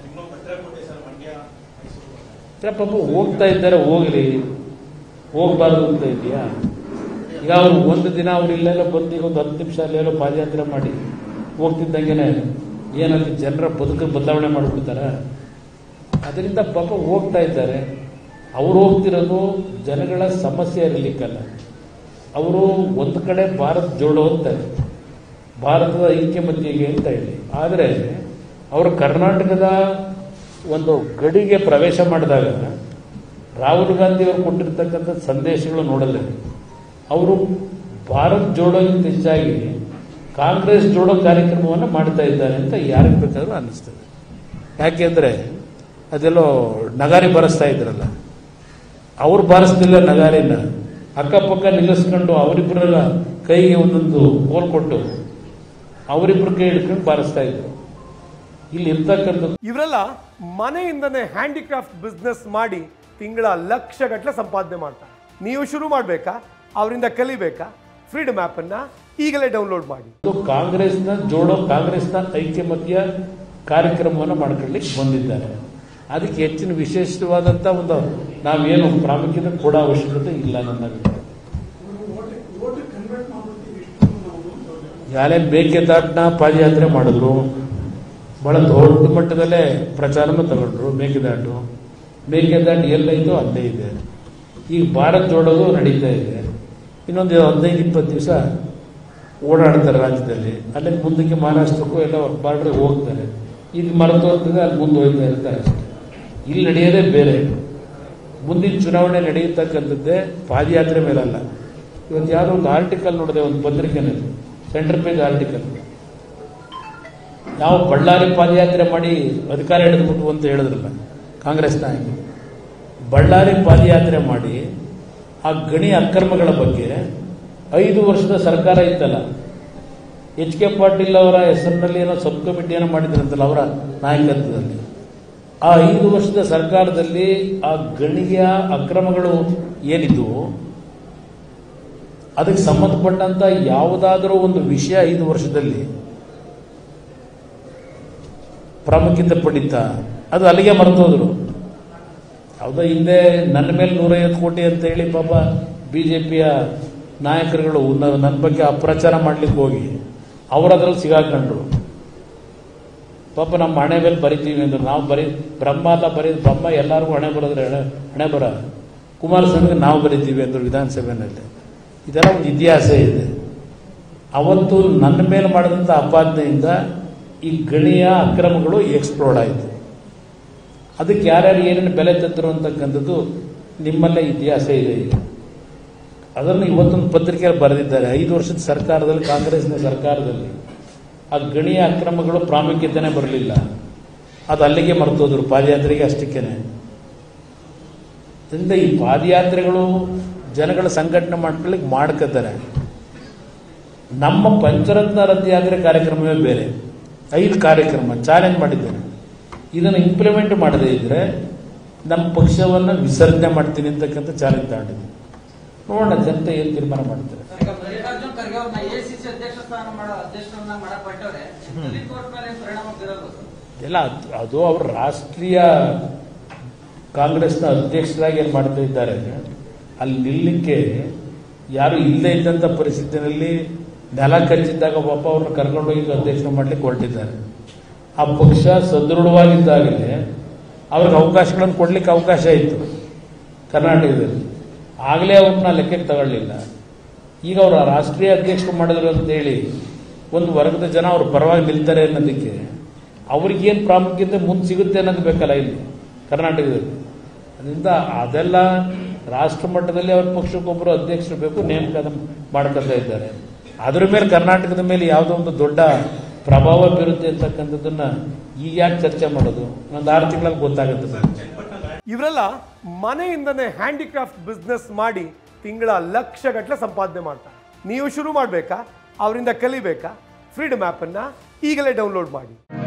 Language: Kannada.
ಇನ್ನೂ ಭದ್ರಕೋಟೆ ಸರ್ ಮಂಡ್ಯ ಮೈಸೂರು ಇಲ್ಲ ಪಾಪ ಹೋಗ್ತಾ ಇದ್ದಾರೆ ಹೋಗ್ಲಿ ಹೋಗ್ಬಾರ್ದು ಅಂತ ಇದೆಯಾ ಈಗ ಅವ್ರು ಒಂದು ದಿನ ಅವ್ರು ಇಲ್ಲೆಲ್ಲ ಬಂದು ಈಗ ಒಂದು ಹತ್ತು ನಿಮಿಷ ಅಲ್ಲೆಲ್ಲೋ ಪಾದಯಾತ್ರೆ ಮಾಡಿ ಹೋಗ್ತಿದ್ದಂಗೆನೆ ಏನಂತ ಜನರ ಬದುಕು ಬದಲಾವಣೆ ಮಾಡಿಬಿಡ್ತಾರ ಅದರಿಂದ ಪಾಪ ಹೋಗ್ತಾ ಇದ್ದಾರೆ ಅವ್ರು ಹೋಗ್ತಿರೋದು ಜನಗಳ ಸಮಸ್ಯೆ ಇರಲಿಕ್ಕಲ್ಲ ಅವರು ಒಂದು ಕಡೆ ಭಾರತ್ ಜೋಡೋ ಅಂತಾರೆ ಭಾರತದ ಐಕ್ಯಮತ್ಯೆಗೆ ಅಂತ ಹೇಳಿ ಆದರೆ ಅವರು ಕರ್ನಾಟಕದ ಒಂದು ಗಡಿಗೆ ಪ್ರವೇಶ ಮಾಡಿದಾಗ ರಾಹುಲ್ ಗಾಂಧಿ ಅವರು ಕೊಟ್ಟಿರ್ತಕ್ಕಂಥ ಸಂದೇಶಗಳು ನೋಡಿದ್ರೆ ಅವರು ಭಾರತ್ ಜೋಡೋಕ್ಕಿಂತ ಹೆಚ್ಚಾಗಿ ಕಾಂಗ್ರೆಸ್ ಜೋಡೋ ಕಾರ್ಯಕ್ರಮವನ್ನು ಮಾಡ್ತಾ ಇದ್ದಾರೆ ಅಂತ ಯಾರಿಗೆ ಬೇಕಾದ್ರೂ ಅನ್ನಿಸ್ತದೆ ಯಾಕೆಂದ್ರೆ ಅದೆಲ್ಲೋ ನಗಾರಿ ಬರೆಸ್ತಾ ಇದ್ರಲ್ಲ ಅವ್ರು ಬಾರಿಸ್ತಿಲ್ಲ ನಗಾರಿನ ಅಕ್ಕಪಕ್ಕ ನಿಲ್ಲಿಸ್ಕೊಂಡು ಅವರಿಬ್ಬರ ಕೈಗೆ ಒಂದೊಂದು ಕೋಲ್ ಕೊಟ್ಟು ಅವರಿಬ್ಬರ ಕೈ ಹಿಡ್ಕೊಂಡು ಬಾರಿಸ್ತಾ ಇದ್ರು ಇಲ್ಲಿ ಇರ್ತಕ್ಕಂಥದ್ದು ಇವರೆಲ್ಲ ಮನೆಯಿಂದನೇ ಹ್ಯಾಂಡಿಕ್ರಾಫ್ಟ್ ಬಿಸ್ನೆಸ್ ಮಾಡಿ ತಿಂಗಳ ಲಕ್ಷ ಗಟ್ಟಲೆ ಸಂಪಾದನೆ ಮಾಡ್ತಾರೆ ನೀವು ಶುರು ಮಾಡಬೇಕಾ ಅವರಿಂದ ಕಲಿಬೇಕಾ ಫ್ರೀಡಮ್ ಆ್ಯಪನ್ನು ಈಗಲೇ ಡೌನ್ಲೋಡ್ ಮಾಡಿ ಇದು ಕಾಂಗ್ರೆಸ್ನ ಜೋಡೋ ಕಾಂಗ್ರೆಸ್ನ ಐಕ್ಯಮತ್ಯ ಕಾರ್ಯಕ್ರಮವನ್ನು ಮಾಡ್ಕೊಳ್ಳಿಕ್ಕೆ ಬಂದಿದ್ದಾರೆ ಅದಕ್ಕೆ ಹೆಚ್ಚಿನ ವಿಶೇಷವಾದಂಥ ಒಂದು ನಾವೇನು ಪ್ರಾಮುಖ್ಯತೆ ಕೊಡೋ ಅವಶ್ಯಕತೆ ಇಲ್ಲ ನನ್ನ ಅಭಿಪ್ರಾಯ ಯಾರೇ ಮೇಕೆದಾಟನ್ನ ಪಾದಯಾತ್ರೆ ಮಾಡಿದ್ರು ಬಹಳ ದೊಡ್ಡ ಮಟ್ಟದಲ್ಲೇ ಪ್ರಚಾರನೂ ತಗೊಂಡ್ರು ಮೇಕೆದಾಟು ಮೇಕೆದಾಟು ಎಲ್ಲೈತೋ ಅಲ್ಲೇ ಇದೆ ಈಗ ಭಾರತ್ ಜೋಡೋದು ನಡೀತಾ ಇದೆ ಇನ್ನೊಂದು ಹದಿನೈದು ಇಪ್ಪತ್ತು ದಿವಸ ಓಡಾಡ್ತಾರೆ ರಾಜ್ಯದಲ್ಲಿ ಅಲ್ಲೇ ಮುಂದಕ್ಕೆ ಮಹಾರಾಷ್ಟ್ರಕ್ಕೂ ಎಲ್ಲ ಬಾರ್ಡ್ರಿಗೆ ಹೋಗ್ತಾರೆ ಇದು ಮರೆತು ಹೋಗ್ತದೆ ಅಲ್ಲಿ ಮುಂದೆ ಹೋಗ್ತಾ ಇರ್ತಾರೆ ಅಷ್ಟೇ ಇಲ್ಲಿ ನಡೆಯೋದೇ ಬೇರೆ ಮುಂದಿನ ಚುನಾವಣೆ ನಡೆಯತಕ್ಕಂಥದ್ದೇ ಪಾದಯಾತ್ರೆ ಮೇಲಲ್ಲ ಇವತ್ತು ಯಾವುದೋ ಒಂದು ಆರ್ಟಿಕಲ್ ನೋಡಿದೆ ಒಂದು ಪತ್ರಿಕೆನಲ್ಲಿ ಸೆಂಟರ್ ಪೇಜ್ ಆರ್ಟಿಕಲ್ ನಾವು ಬಳ್ಳಾರಿ ಪಾದಯಾತ್ರೆ ಮಾಡಿ ಅಧಿಕಾರ ಹಿಡಿದ್ಬಿಟ್ಟು ಅಂತ ಹೇಳಿದ್ರಲ್ಲ ಕಾಂಗ್ರೆಸ್ ನಾಯಕರು ಬಳ್ಳಾರಿ ಪಾದಯಾತ್ರೆ ಮಾಡಿ ಆ ಗಣಿ ಅಕ್ರಮಗಳ ಬಗ್ಗೆ ಐದು ವರ್ಷದ ಸರ್ಕಾರ ಇತ್ತಲ್ಲ ಎಚ್ ಕೆ ಪಾಟೀಲ್ ಅವರ ಹೆಸರಿನಲ್ಲಿ ಏನೋ ಸಬ್ ಕಮಿಟಿಯನ್ನು ಮಾಡಿದ್ರಂತಲ್ಲ ಅವರ ನಾಯಕತ್ವದಲ್ಲಿ ಆ ಐದು ವರ್ಷದ ಸರ್ಕಾರದಲ್ಲಿ ಆ ಗಣಿಯ ಅಕ್ರಮಗಳು ಏನಿದ್ವು ಅದಕ್ಕೆ ಸಂಬಂಧಪಟ್ಟಂತ ಯಾವುದಾದರೂ ಒಂದು ವಿಷಯ ಐದು ವರ್ಷದಲ್ಲಿ ಪ್ರಾಮುಖ್ಯತೆ ಪಡೀತ ಅದು ಅಲ್ಲಿಗೆ ಮರೆತೋದ್ರು ಯಾವುದೋ ಹಿಂದೆ ನನ್ನ ಮೇಲೆ ನೂರೈವತ್ತು ಕೋಟಿ ಅಂತ ಹೇಳಿ ಪಾಪ ಬಿ ಜೆ ಪಿಯ ನಾಯಕರುಗಳು ನ- ನನ್ನ ಬಗ್ಗೆ ಅಪ್ರಚಾರ ಮಾಡ್ಲಿಕ್ಕೆ ಹೋಗಿ ಅವರು ಅದ್ರಲ್ಲಿ ಸಿಗಾಕೊಂಡ್ರು ಪಾಪ ನಮ್ಮ ಹಣೆ ಮೇಲೆ ಬರಿತೀವಿ ಅಂದ್ರೆ ನಾವು ಬರೀ ಬ್ರಹ್ಮ ಅಲ್ಲ ಬರೀ ಬ್ರಹ್ಮ ಎಲ್ಲರಿಗೂ ಹಣೆ ಬರೋದ್ರೆ ಹಣೆ ಹಣೆ ಬರ ಕುಮಾರಸ್ವಾಮಿಗೆ ನಾವು ಬರಿತೀವಿ ಅಂದರು ವಿಧಾನಸಭೆಯಲ್ಲಿ ಇದೆಲ್ಲ ಒಂದು ಇತಿಹಾಸ ಇದೆ ಅವತ್ತು ನನ್ನ ಮೇಲೆ ಮಾಡಿದಂಥ ಅಪಾದನೆಯಿಂದ ಈ ಗಣಿಯ ಅಕ್ರಮಗಳು ಎಕ್ಸ್ಪ್ಲೋರ್ಡ್ ಆಯಿತು ಅದಕ್ಕೆ ಯಾರ್ಯಾರು ಏನೇನು ಬೆಲೆ ತೆತ್ತರು ಅಂತಕ್ಕಂಥದ್ದು ನಿಮ್ಮಲ್ಲೇ ಇತಿಹಾಸ ಇದೆ ಈಗ ಅದನ್ನು ಇವತ್ತೊಂದು ಪತ್ರಿಕೆಯಲ್ಲಿ ಬರೆದಿದ್ದಾರೆ ಐದು ವರ್ಷದ ಸರ್ಕಾರದಲ್ಲಿ ಕಾಂಗ್ರೆಸ್ನ ಸರ್ಕಾರದಲ್ಲಿ ಆ ಗಣಿಯ ಅಕ್ರಮಗಳು ಪ್ರಾಮುಖ್ಯತೆನೇ ಬರಲಿಲ್ಲ ಅದು ಅಲ್ಲಿಗೆ ಮರ್ತೋದ್ರು ಪಾದಯಾತ್ರೆಗೆ ಅಷ್ಟಕ್ಕೇನೆ ಅದರಿಂದ ಈ ಪಾದಯಾತ್ರೆಗಳು ಜನಗಳ ಸಂಘಟನೆ ಮಾಡ್ಕೊಳ್ಳಿಕ್ಕೆ ಮಾಡ್ಕೋತಾರೆ ನಮ್ಮ ಪಂಚರತ್ನ ರಥಯಾತ್ರೆ ಕಾರ್ಯಕ್ರಮವೇ ಬೇರೆ ಐದು ಕಾರ್ಯಕ್ರಮ ಚಾಲೆಂಜ್ ಮಾಡಿದ್ದೇನೆ ಇದನ್ನು ಇಂಪ್ಲಿಮೆಂಟ್ ಮಾಡದೇ ಇದ್ರೆ ನಮ್ಮ ಪಕ್ಷವನ್ನು ವಿಸರ್ಜನೆ ಮಾಡ್ತೀನಿ ಅಂತಕ್ಕಂಥ ಚಾಲೆಂಜ್ ತಗೊಂಡಿದ್ದೀನಿ ನೋಡೋಣ ಜನತೆ ಏನು ತೀರ್ಮಾನ ಮಾಡ್ತಾರೆ ಈಗ ಮಲ್ಲಿಕಾರ್ಜುನ್ ಖರ್ಗೆ ಅವ್ರನ್ನ ಎಸಿಸಿ ಅಧ್ಯಕ್ಷ ಸ್ಥಾನ ಮಾಡೋ ಅಧ್ಯಕ್ಷರನ್ನ ಮಾಡಕ್ ಹೊರಟವ್ರೆ ದಲಿತ ಕೋರ್ಟ್ ಮೇಲೆ ಏನ್ ಪರಿಣಾಮ ಬೀರಲ್ವಾ ಸರ್ ಎಲ್ಲ ಅದು- ಅದು ಅವರು ರಾಷ್ಟ್ರೀಯ ಕಾಂಗ್ರೆಸ್ನ ಅಧ್ಯಕ್ಷರಾಗಿ ಏನು ಮಾಡ್ತಾ ಇದ್ದಾರೆ ಅಲ್ಲಿ ನಿಲ್ಲಕ್ಕೆ ಯಾರು ಇಲ್ಲೇ ಇದ್ದಂಥ ಪರಿಸ್ಥಿತಿನಲ್ಲಿ ನೆಲ ಕಚ್ಚಿದ್ದಾಗ ಪಾಪ ಅವ್ರನ್ನ ಕರ್ಕೊಂಡೋಗಿ ಅಧ್ಯಕ್ಷ ಮಾಡ್ಲಿಕ್ಕೆ ಹೊರಟಿದ್ದಾರೆ ಆ ಪಕ್ಷ ಸದೃಢವಾಗಿದ್ದಾಗಲೇ ಅವ್ರಿಗೆ ಅವಕಾಶಗಳನ್ನು ಕೊಡ್ಲಿಕ್ಕೆ ಅವಕಾಶ ಇತ್ತು ಕರ್ನಾಟಕದಲ್ಲಿ ಆಗಲೇ ಅವ್ರನ್ನ ಲೆಕ್ಕಕ್ಕೆ ತಗೊಳ್ಳಿಲ್ಲ ಈಗ ಅವರು ರಾಷ್ಟ್ರೀಯ ಅಧ್ಯಕ್ಷರು ಮಾಡಿದ್ರು ಅಂತೇಳಿ ಒಂದು ವರ್ಗದ ಜನ ಅವ್ರ ಪರವಾಗಿ ನಿಲ್ತಾರೆ ಅನ್ನೋದಕ್ಕೆ ಅವ್ರಿಗೇನು ಪ್ರಾಮುಖ್ಯತೆ ಮುಂದೆ ಸಿಗುತ್ತೆ ಅನ್ನೋದು ಬೇಕಲ್ಲ ಇಲ್ಲಿ ಕರ್ನಾಟಕದಲ್ಲಿ ಅದರಿಂದ ಅದೆಲ್ಲ ರಾಷ್ಟ್ರ ಮಟ್ಟದಲ್ಲಿ ಅವ್ರ ಪಕ್ಷಕ್ಕೊಬ್ಬರು ಅಧ್ಯಕ್ಷರು ಬೇಕು ನೇಮಕ ಮಾಡ್ಕೊತಾ ಇದ್ದಾರೆ ಅದ್ರ ಮೇಲೆ ಕರ್ನಾಟಕದ ಮೇಲೆ ಯಾವುದೋ ಒಂದು ದೊಡ್ಡ ಪ್ರಭಾವ ಬೀರುತ್ತೆ ಅಂತಕ್ಕಂಥದ್ದನ್ನ ಈಗ ಯಾಕೆ ಚರ್ಚೆ ಮಾಡೋದು ಒಂದು ಆರು ತಿಂಗಳಲ್ಲಿ ಗೊತ್ತಾಗುತ್ತೆ ಇವರೆಲ್ಲ ಮನೆಯಿಂದನೇ ಹ್ಯಾಂಡಿಕ್ರಾಫ್ಟ್ ಬಿಸ್ನೆಸ್ ಮಾಡಿ ತಿಂಗಳ ಲಕ್ಷ ಗಟ್ಟಲೆ ಸಂಪಾದನೆ ಮಾಡ್ತಾರೆ ನೀವು ಶುರು ಮಾಡಬೇಕಾ ಅವರಿಂದ ಕಲಿಬೇಕಾ ಫ್ರೀಡಮ್ ಆ್ಯಪನ್ನು ಈಗಲೇ ಡೌನ್ಲೋಡ್ ಮಾಡಿ